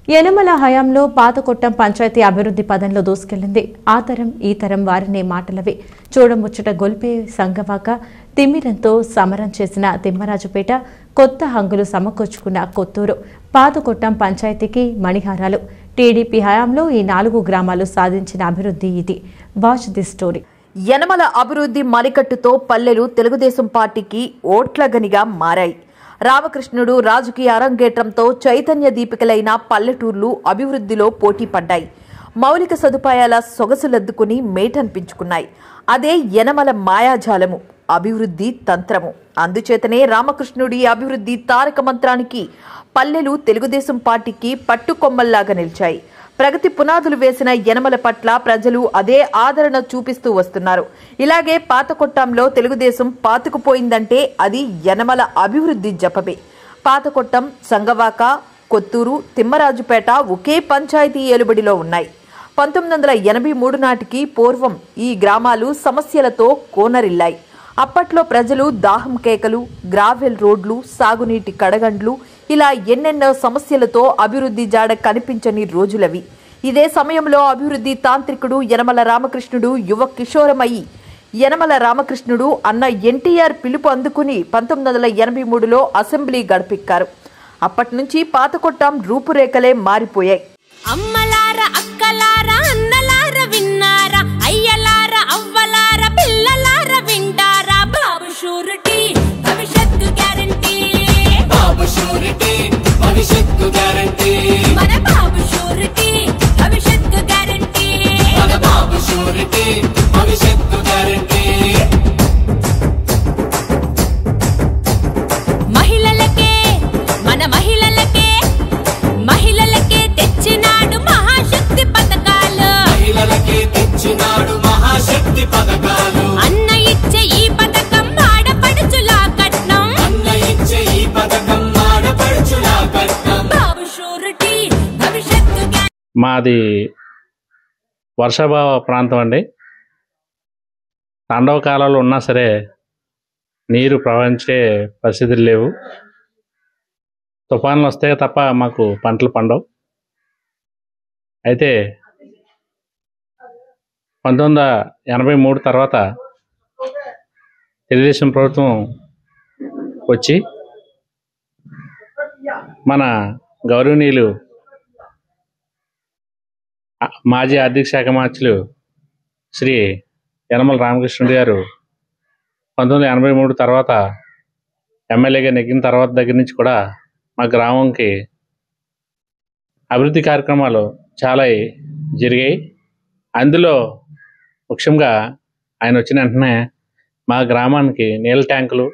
యనమల హయాంలో పాతకొట్టం పంచాయతీ అభివృద్ధి పదంలో దూసుకెళ్లింది ఆ తరం ఈ తరం వారినే మాటలవి చూడముచ్చట గొల్పే సంగవాక తిమ్మిరంతో సమరం చేసిన తిమ్మరాజుపేట కొత్త హంగులు సమకూర్చుకున్న కొత్తూరు పాతకొట్టం పంచాయతీకి మణిహారాలు టీడీపీ హయాంలో ఈ నాలుగు గ్రామాలు సాధించిన అభివృద్ధి ఇది వాచ్ ది స్టోరీ యనమల అభివృద్ధి మలికట్టుతో పల్లెలు తెలుగుదేశం పార్టీకి ఓట్లగనిగా మారాయి రామకృష్ణుడు రాజకీయ అరంగేట్రంతో చైతన్య దీపికలైన పల్లెటూర్లు అభివృద్ధిలో పోటీ పడ్డాయి మౌలిక సదుపాయాల సొగసులద్దుకుని మేటనిపించుకున్నాయి అదే యనమల మాయాజాలము అభివృద్ధి తంత్రము అందుచేతనే రామకృష్ణుడి అభివృద్ధి తారక మంత్రానికి పల్లెలు తెలుగుదేశం పార్టీకి పట్టుకొమ్మల్లాగా నిలిచాయి ప్రగతి పునాదులు వేసిన యనమల పట్ల ప్రజలు అదే ఆదరణ చూపిస్తూ వస్తున్నారు ఇలాగే పాతకొట్టంలో తెలుగుదేశం పాతుకుపోయిందంటే అది యనమల అభివృద్ధి జపమే పాతకొట్టం సంగవాక కొత్తూరు తిమ్మరాజుపేట ఒకే పంచాయతీ ఏలుబడిలో ఉన్నాయి పంతొమ్మిది వందల ఎనభై మూడు నాటికి పూర్వం ఈ గ్రామాలు సమస్యలతో కోనరిల్లాయి అప్పట్లో ప్రజలు దాహం కేకలు గ్రావెల్ రోడ్లు సాగునీటి కడగండ్లు ఇలా ఎన్నెన్నో సమస్యలతో అభివృద్ధి జాడ కనిపించని రోజులవి ఇదే సమయంలో అభివృద్ధి తాంత్రికుడు యనమల రామకృష్ణుడు యువ కిషోరమయి యనమల రామకృష్ణుడు అన్న ఎన్టీఆర్ పిలుపు అందుకుని పంతొమ్మిది వందల ఎనభై మూడులో అసెంబ్లీ గడపెక్కారు అప్పటి నుంచి పాతకొట్టాం రూపురేఖలే మారిపోయాయి అమ్మలార అక్కలార అన్నలార విన్నారా అయ్యలార అవ్వలార పిల్లలార వింటారా బాబు షూరిటీ భవిష్యత్తు గ్యారంటీ బాబు షూరిటీ భవిష్యత్తు గ్యారంటీ మన బాబు షూరిటీ భవిష్యత్తు గ్యారంటీ మన బాబు షూరిటీ భవిష్యత్తు గ్యారంటీ మహిళలకే మన మహిళలకే మహిళలకే తెచ్చినాడు మహాశక్తి పథకాలు మహిళలకి తెచ్చినాడు మహాశక్తి పథకాలు అన్న ఇచ్చే ఈ పథకం ఆడపడుచులా కట్నం అన్న ఇచ్చే ఈ పథకం ఆడపడుచులా కట్నం బాబు షూరిటీ భవిష్యత్తు గ్యారంటీ మాది వర్షాభావ ప్రాంతం అండి తాండవ కాలాలు ఉన్నా సరే నీరు ప్రవహించే పరిస్థితులు లేవు తుఫాన్లు వస్తే తప్ప మాకు పంటలు పండవు అయితే పంతొమ్మిది వందల ఎనభై మూడు తర్వాత తెలుగుదేశం ప్రభుత్వం వచ్చి మన గౌరవనీయులు ఆ- మాజీ ఆర్థిక శాఖ మార్చులు శ్రీ యనమల రామకృష్ణుడు గారు పంతొమ్మిది వందల ఎనభై మూడు తర్వాత ఎమ్మెల్యేగా నెగ్గిన తర్వాత దగ్గర నుంచి కూడా మా గ్రామంకి అభివృద్ధి కార్యక్రమాలు చాలా జరిగాయి అందులో ముఖ్యంగా ఆయన వచ్చిన వెంటనే మా గ్రామానికి నీళ్ళ ట్యాంకులు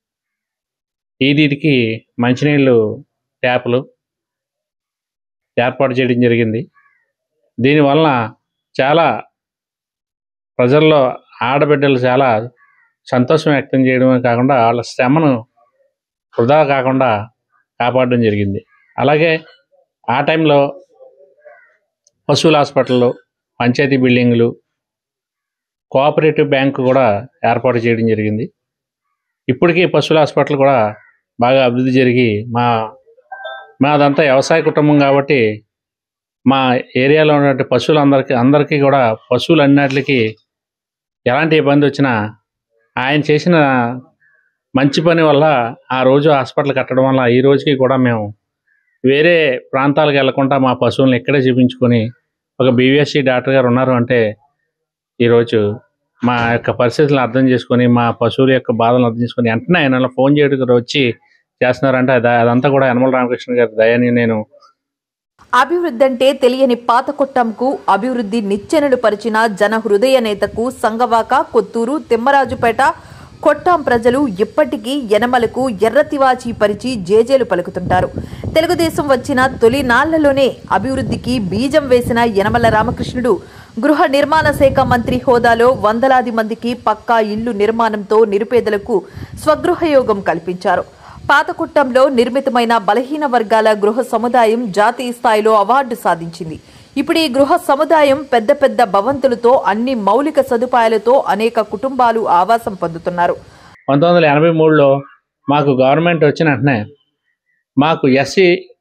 ఈదికి మంచినీళ్ళు ట్యాపులు ఏర్పాటు చేయడం జరిగింది దీనివలన చాలా ప్రజల్లో ఆడబిడ్డలు చాలా సంతోషం వ్యక్తం చేయడమే కాకుండా వాళ్ళ శ్రమను వృధా కాకుండా కాపాడడం జరిగింది అలాగే ఆ టైంలో పశువుల హాస్పిటళ్ళు పంచాయతీ బిల్డింగులు కోఆపరేటివ్ బ్యాంకు కూడా ఏర్పాటు చేయడం జరిగింది ఇప్పటికీ పశువుల హాస్పిటల్ కూడా బాగా అభివృద్ధి జరిగి మా మాదంతా వ్యవసాయ కుటుంబం కాబట్టి మా ఏరియాలో ఉన్నటువంటి పశువులందరికీ అందరికీ కూడా పశువులు అన్నిటికి ఎలాంటి ఇబ్బంది వచ్చినా ఆయన చేసిన మంచి పని వల్ల ఆ రోజు హాస్పిటల్ కట్టడం వల్ల ఈ రోజుకి కూడా మేము వేరే ప్రాంతాలకు వెళ్లకుండా మా పశువులను ఇక్కడే చూపించుకొని ఒక బీవీఎస్సీ డాక్టర్ గారు ఉన్నారు అంటే ఈరోజు మా యొక్క పరిస్థితులను అర్థం చేసుకొని మా పశువుల యొక్క బాధలను అర్థం చేసుకొని వెంటనే ఆయన ఫోన్ చేయడానికి వచ్చి చేస్తున్నారంటే అది అదంతా కూడా యనమల రామకృష్ణ గారి దయని నేను అభివృద్ధి అంటే తెలియని పాతకొట్టంకు అభివృద్ధి నిచ్చెనలు పరిచిన జన హృదయ నేతకు సంగవాక కొత్తూరు తిమ్మరాజుపేట కొట్టాం ప్రజలు ఇప్పటికీ యనమలకు ఎర్రతివాచి పరిచి జేజేలు పలుకుతుంటారు తెలుగుదేశం వచ్చిన తొలి నాళ్లలోనే అభివృద్ధికి బీజం వేసిన యనమల రామకృష్ణుడు గృహ నిర్మాణ శాఖ మంత్రి హోదాలో వందలాది మందికి పక్కా ఇల్లు నిర్మాణంతో నిరుపేదలకు స్వగృహయోగం కల్పించారు పాతకుట్టంలో నిర్మితమైన బలహీన వర్గాల గృహ సముదాయం జాతీయ స్థాయిలో అవార్డు సాధించింది ఇప్పుడు ఈ గృహ సముదాయం పెద్ద పెద్ద భవంతులతో అన్ని మౌలిక సదుపాయాలతో అనేక కుటుంబాలు ఆవాసం పొందుతున్నారు పంతొమ్మిది వందల ఎనభై మూడులో మాకు గవర్నమెంట్ వచ్చిన వెంటనే మాకు ఎస్సీ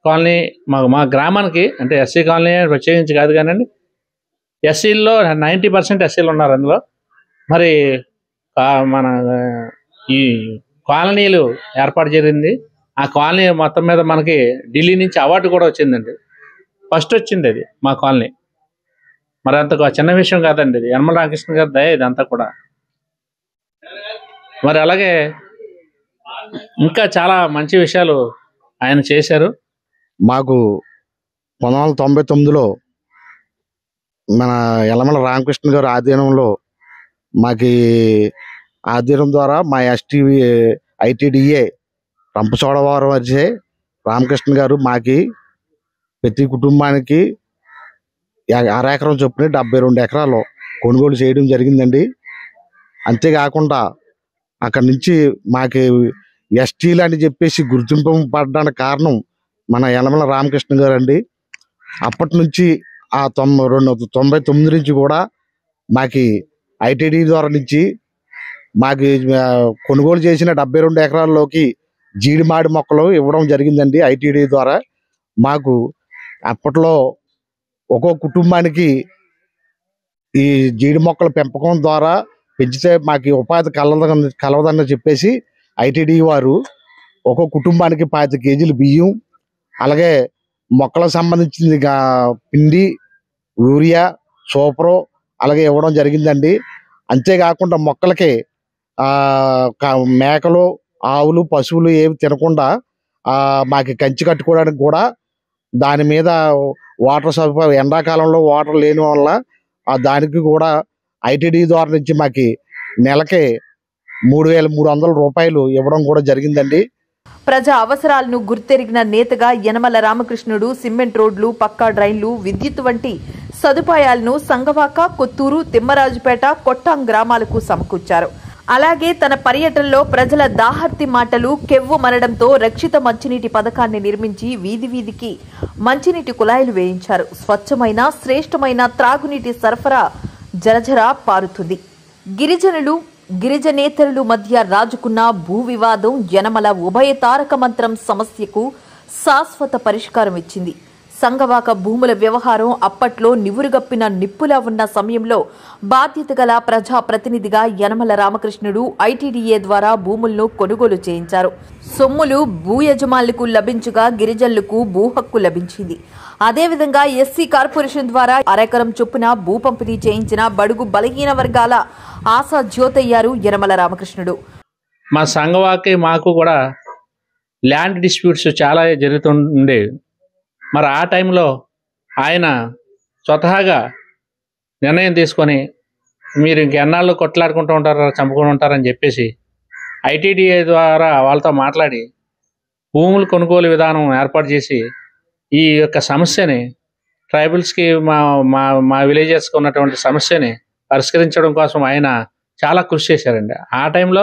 కాలనీ మా మా గ్రామానికి అంటే ఎస్సీ కాలనీ అని ప్రత్యేకించి కాదు కానండి ఎస్సీల్లో నైంటీ పర్సెంట్ ఎస్సీలు ఉన్నారు అందులో మరి ఆ, మన ఆ, ఈ కాలనీలు ఏర్పాటు జరిగింది ఆ కాలనీ మొత్తం మీద మనకి ఢిల్లీ నుంచి అవార్డు కూడా వచ్చిందండి ఫస్ట్ వచ్చింది అది మా కాలనీ మరి అంత గొ- చిన్న విషయం కాదండి ఇది యనమల రామకృష్ణ గారి దయ ఇదంతా కూడా మరి అలాగే ఇంకా చాలా మంచి విషయాలు ఆయన చేశారు మాకు పంతొమ్మిది వందల తొంభై తొమ్మిదిలో మన యలమల రామకృష్ణ గారి ఆధీనంలో మాకు ఈ ఆధీనం ద్వారా మా ఎస్టీ ఐటీడీఏ రంపచోడవరం వచ్చే రామకృష్ణ గారు మాకి ప్రతి కుటుంబానికి యా- అర ఎకరం చొప్పున డెబ్బై రెండు ఎకరాలు కొనుగోలు చేయడం జరిగిందండి అంతేకాకుండా అక్కడి నుంచి మాకి ఎస్టీలు అని చెప్పేసి గుర్తింపు పడడానికి కారణం మన యలమల రామకృష్ణ గారు అండి అప్పటి నుంచి ఆ తొంభై రెండు తొంభై తొమ్మిది నుంచి కూడా మాకి ఐటీడీ ద్వారా నుంచి మాకి ఆ, కొనుగోలు చేసిన డెబ్బై రెండు ఎకరాల్లోకి జీడిమాడి మొక్కలు ఇవ్వడం జరిగిందండి ఐటీడీ ద్వారా మాకు అప్పట్లో ఒక్కో కుటుంబానికి ఈ జీడి మొక్కల పెంపకం ద్వారా పెంచితే మాకు ఉపాధి కలవదని కలవదని చెప్పేసి ఐటీడీ వారు ఒక్కో కుటుంబానికి పాతి కేజీలు బియ్యం అలాగే మొక్కలకు సంబంధించింది గా- పిండి యూరియా సూపరు అలాగే ఇవ్వడం జరిగిందండి అంతేకాకుండా మొక్కలకి ఆ, క- మేకలు ఆవులు పశువులు ఏవి తినకుండా ఆ, మాకు కంచి కట్టుకోవడానికి కూడా దాని మీద వాటర్ సదుపాయం ఎండాకాలంలో వాటర్ లేని వల్ల ఆ దానికి కూడా ఐటీడీ ద్వారా నుంచి మాకు నెలకి మూడు వేల మూడు వందల రూపాయలు ఇవ్వడం కూడా జరిగిందండి ప్రజా అవసరాలను గుర్తెరిగిన నేతగా యనమల రామకృష్ణుడు సిమెంట్ రోడ్లు పక్కా డ్రైన్లు విద్యుత్ వంటి సదుపాయాలను సంగవాక కొత్తూరు తిమ్మరాజుపేట కొట్టాం గ్రామాలకు సమకూర్చారు అలాగే తన పర్యటనలో ప్రజల దాహర్తి మాటలు కెవ్వు మనడంతో రక్షిత మంచినీటి పథకాన్ని నిర్మించి వీధి వీధికి మంచినీటి కుళాయిలు వేయించారు స్వచ్ఛమైన శ్రేష్టమైన త్రాగునీటి సరఫరా జరజరా పారుతుంది గిరిజనులు గిరిజనేతరులు మధ్య రాజుకున్న భూ వివాదం యనమల ఉభయ తారక మంత్రం సమస్యకు శాశ్వత పరిష్కారం ఇచ్చింది సంగవాక భూముల వ్యవహారం అప్పట్లో నివురుగప్పిన నిప్పులా ఉన్న సమయంలో బాధ్యత గల ప్రజా ప్రతినిధిగా యనమల రామకృష్ణుడు ఐటీడీఏ ద్వారా భూములను కొనుగోలు చేయించారు సొమ్ములు భూ యజమానులకు లభించగా గిరిజనులకు భూ హక్కు లభించింది అదేవిధంగా ఎస్సీ కార్పొరేషన్ ద్వారా అరెకరం చొప్పున భూ పంపిణీ చేయించిన బడుగు బలహీన వర్గాల ఆశా జ్యోతయ్యారు యనమల రామకృష్ణుడు మా సంఘవాకి మాకు కూడా ల్యాండ్ డిస్ప్యూట్స్ చాలా జరుగుతుండేవి మరి ఆ టైంలో ఆయన స్వతహాగా నిర్ణయం తీసుకొని మీరు ఇంకెన్నాళ్ళు కొట్లాడుకుంటూ ఉంటారు చంపుకొని ఉంటారని చెప్పేసి ఐటీడీఏ ద్వారా వాళ్ళతో మాట్లాడి భూములు కొనుగోలు విధానం ఏర్పాటు చేసి ఈ యొక్క సమస్యని ట్రైబల్స్కి మా మా మా విలేజెస్కి ఉన్నటువంటి సమస్యని పరిష్కరించడం కోసం ఆయన చాలా కృషి చేశారండి ఆ టైంలో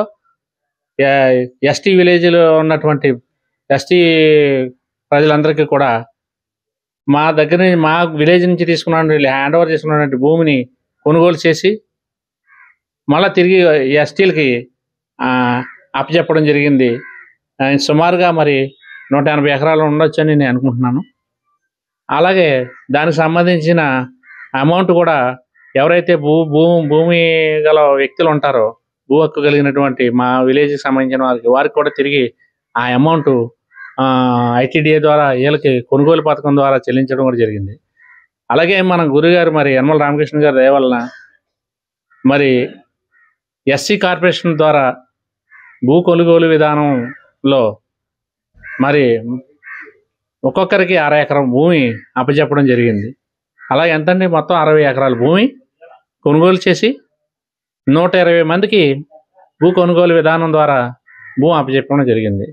ఎస్టీ విలేజ్లో ఉన్నటువంటి ఎస్టీ ప్రజలందరికీ కూడా మా దగ్గర నుంచి మా విలేజ్ నుంచి తీసుకున్న హ్యాండ్ ఓవర్ చేసుకున్నటువంటి భూమిని కొనుగోలు చేసి మళ్ళీ తిరిగి ఎస్టీలకి అప్పచెప్పడం జరిగింది ఆ, సుమారుగా మరి నూట ఎనభై ఎకరాలు ఉండొచ్చని నేను అనుకుంటున్నాను అలాగే దానికి సంబంధించిన అమౌంట్ కూడా ఎవరైతే భూ భూ భూమి గల వ్యక్తులు ఉంటారో భూ హక్కు కలిగినటువంటి మా విలేజ్కి సంబంధించిన వారికి వారికి కూడా తిరిగి ఆ అమౌంట్ ఐటీడీఏ ద్వారా వీళ్ళకి కొనుగోలు పథకం ద్వారా చెల్లించడం కూడా జరిగింది అలాగే మన గురుగారు మరి యనమల రామకృష్ణ గారి దయ వలన మరి ఎస్సీ కార్పొరేషన్ ద్వారా భూ కొనుగోలు విధానంలో మరి ఒక్కొక్కరికి అర ఎకరం భూమి అప్పచెప్పడం జరిగింది అలాగే ఎంతండి మొత్తం అరవై ఎకరాల భూమి కొనుగోలు చేసి నూట ఇరవై మందికి భూ కొనుగోలు విధానం ద్వారా భూమి అప్పచెప్పడం జరిగింది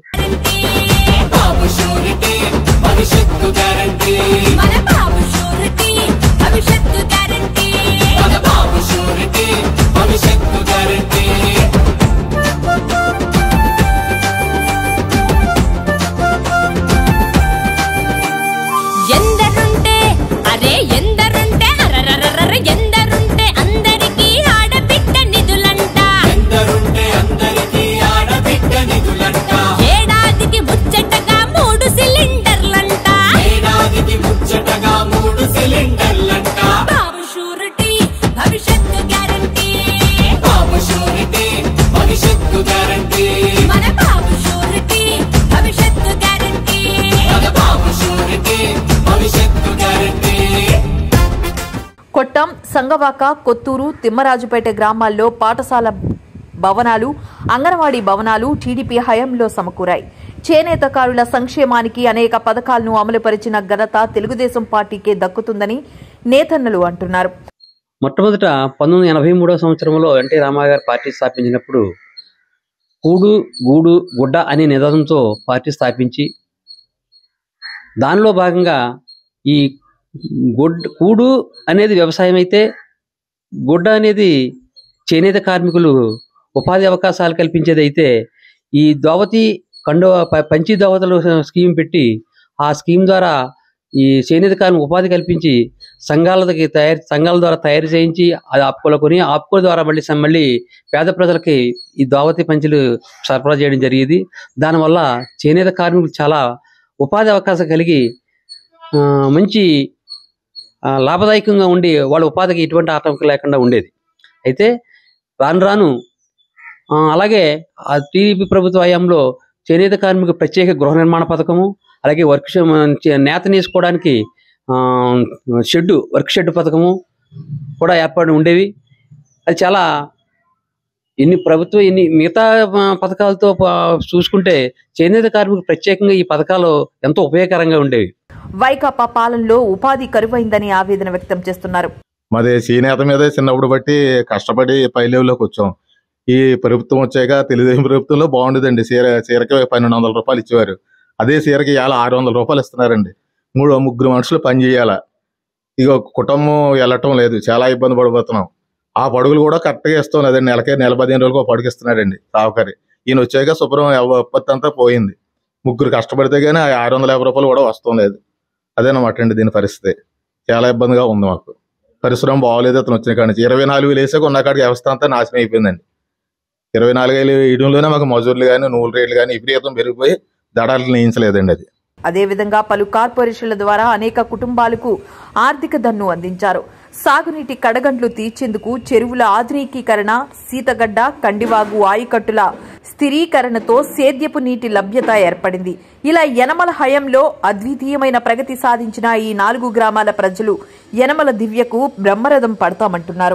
బాబు షూరిటీ భవిష్యత్తు గ్యారంటీ మన బాబు షూరిటీ భవిష్యత్తు గ్యారంటీ మన బాబు షూరిటీ భవిష్యత్తు గ్యారంటీ ఎందరుంటే అరే ఎందరుంటే అరరరరర ఎందరుంటే అందరికీ ఆడబిడ్డ నిధులంట ఎందరుంటే అందరికీ ఆడబిడ్డ నిధులంట ఏడాదికి నిమిత్తం సంగవాక కొత్తూరు తిమ్మరాజుపేట గ్రామాల్లో పాఠశాల భవనాలు అంగన్వాడీ భవనాలు టీడీపీ హయాంలో సమకూరాయి చేనేతకారుల సంక్షేమానికి అనేక పథకాలను అమలుపరిచిన ఘనత తెలుగుదేశం పార్టీకే దక్కుతుందని నేతన్నలు అంటున్నారు మొట్టమొదట పంతొమ్మిది వందల ఎనభై మూడవ సంవత్సరంలో ఎన్టీ రామారావు గారు పార్టీ స్థాపించినప్పుడు కూడు గూడు గుడ్డ అనే నినాదంతో పార్టీ స్థాపించి దానిలో భాగంగా ఈ గుడ్ కూడు అనేది వ్యవసాయం అయితే గుడ్డ అనేది చేనేత కార్మికులు ఉపాధి అవకాశాలు కల్పించేది అయితే ఈ దోవతి కండో ప- పంచి దోవతలు స్కీమ్ పెట్టి ఆ స్కీమ్ ద్వారా ఈ చేనేత కార్మిక ఉపాధి కల్పించి సంఘాలకి తయారు సంఘాల ద్వారా తయారు చేయించి అది ఆపుకోలుకొని ఆపుకోల ద్వారా మళ్ళీ సం- మళ్ళీ పేద ప్రజలకి ఈ దావతి పంచులు సరఫరా చేయడం జరిగేది దానివల్ల చేనేత కార్మికులు చాలా ఉపాధి అవకాశం కలిగి ఆ, మంచి ఆ, లాభదాయకంగా ఉండి వాళ్ళ ఉపాధికి ఎటువంటి ఆటంకం లేకుండా ఉండేది అయితే రాను రాను ఆ, అలాగే ఆ టీడీపీ ప్రభుత్వ హయాంలో చేనేత కార్మిక ప్రత్యేక గృహ నిర్మాణ పథకము అలాగే వర్క్ షా- చే- నేత నేసుకోవడానికి ఆ, షెడ్ వర్క్ షెడ్ పథకము కూడా ఏర్పడి ఉండేవి అది చాలా ఎన్ని ప్రభుత్వం ఎన్ని మిగతా ఆ, పథకాలతో ప- చూసుకుంటే చేనేత కార్మికులు ప్రత్యేకంగా ఈ పథకాలు ఎంతో ఉపయోగకరంగా ఉండేవి వైకాపా పాలనలో ఉపాధి కరువైందని ఆవేదన వ్యక్తం చేస్తున్నారు మాది చేనేత మీద చిన్నప్పుడు బట్టి కష్టపడి పై లెవెల్లోకి వచ్చాం ఈ ప్రభుత్వం వచ్చాక తెలుగుదేశం ప్రభుత్వంలో బాగుండేదండి చీర చీరకి పన్నెండు వందల రూపాయలు ఇచ్చేవారు అదే చీరకి ఇవాళ ఆరు వందల రూపాయలు ఇస్తున్నారండి మూడు ముగ్గురు మనుషులు పని చేయాల ఇక కుటుంబం వెళ్ళటం లేదు చాలా ఇబ్బంది పడిపోతున్నాం ఆ పడుగులు కూడా కరెక్ట్గా ఇస్తాం లేదండి నెలకే నెల పదిహేను రోజులకు ఒక పడుగు ఇస్తున్నాడండి సావుకారి ఈయన వచ్చాక శుభ్రం ఉత్పత్తి అంతా పోయింది ముగ్గురు కష్టపడితే కానీ ఆ ఆరు వందల యాభై రూపాయలు కూడా వస్తాం లేదు అదేనమాట అండి దీని పరిస్థితి చాలా ఇబ్బందిగా ఉంది మాకు పరిశ్రమ బాగోలేదు అతను వచ్చిన కాడి నుంచి ఇరవై నాలుగు వేలు వేసాక ఉన్న కాడికి వ్యవస్థ అంతా నాశనం అయిపోయిందండి ఇరవై నాలుగు వేలు వేయడంలోనే మాకు మజూర్లు కానీ నూలు రేట్లు కానీ విపరీతం పెరిగిపోయి దడాలు నేయించలేదండి అది అదేవిధంగా పలు కార్పొరేషన్ల ద్వారా అనేక కుటుంబాలకు ఆర్థిక దన్ను అందించారు సాగునీటి కడగండ్లు తీర్చేందుకు చెరువుల ఆధునికీకరణ సీతగడ్డ కండివాగు ఆయకట్టుల స్థిరీకరణతో సేద్యపు నీటి లభ్యత ఏర్పడింది ఇలా యనమల హయంలో అద్వితీయమైన ప్రగతి సాధించిన ఈ నాలుగు గ్రామాల ప్రజలు యనమల దివ్యకు బ్రహ్మరథం పడతామంటున్నారు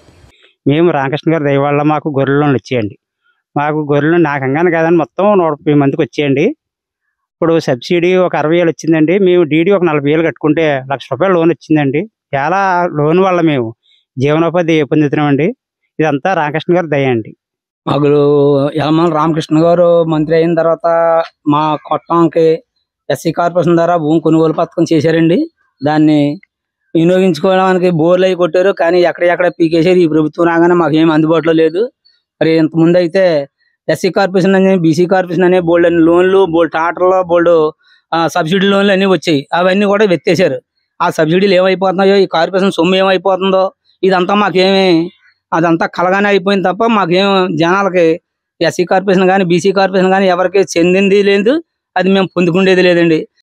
మేము రామకృష్ణ గారి దయ వల్ల మాకు గొర్రెలు వచ్చేయండి మాకు గొర్రెలు నాకు అంగానే కాదండి మొత్తం నూట ముప్పై మందికి వచ్చేయండి ఇప్పుడు సబ్సిడీ ఒక అరవై వేలు వచ్చిందండి మేము డీడీ ఒక నలభై వేలు కట్టుకుంటే లక్ష రూపాయలు లోన్ వచ్చిందండి చాలా లోన్ వల్ల మేము జీవనోపాధి పొందుతున్నామండి ఇదంతా రామకృష్ణ గారి దయ అండి మాకు యలమల రామకృష్ణ గారు మంత్రి అయిన తర్వాత మా కొట్టంకి ఎస్సీ కార్పొరేషన్ ద్వారా భూమి కొనుగోలు పథకం చేశారండి దాన్ని వినియోగించుకోవడానికి బోర్లు అవి కొట్టారు కానీ ఎక్కడెక్కడ పీకేసారు ఈ ప్రభుత్వం రాగానే మాకు ఏం అందుబాటులో లేదు మరి ఇంత ముందు అయితే ఎస్సీ కార్పొరేషన్ అని బీసీ కార్పొరేషన్ అనే బోల్డ్ అన్ని లోన్లు బోల్డ్ టాటర్లు బోల్డ్ సబ్సిడీ లోన్లు అన్ని వచ్చాయి అవన్నీ కూడా వెత్తేసారు ఆ సబ్సిడీలు ఏమైపోతున్నాయో ఈ కార్పొరేషన్ సొమ్ము ఏమైపోతుందో ఇదంతా మాకేమి అదంతా కలగానే అయిపోయింది తప్ప మాకేం జనాలకి ఎస్సీ కార్పొరేషన్ కానీ బీసీ కార్పొరేషన్ కానీ ఎవరికి చెందింది లేదు అది మేము పొందుకుండేది లేదండి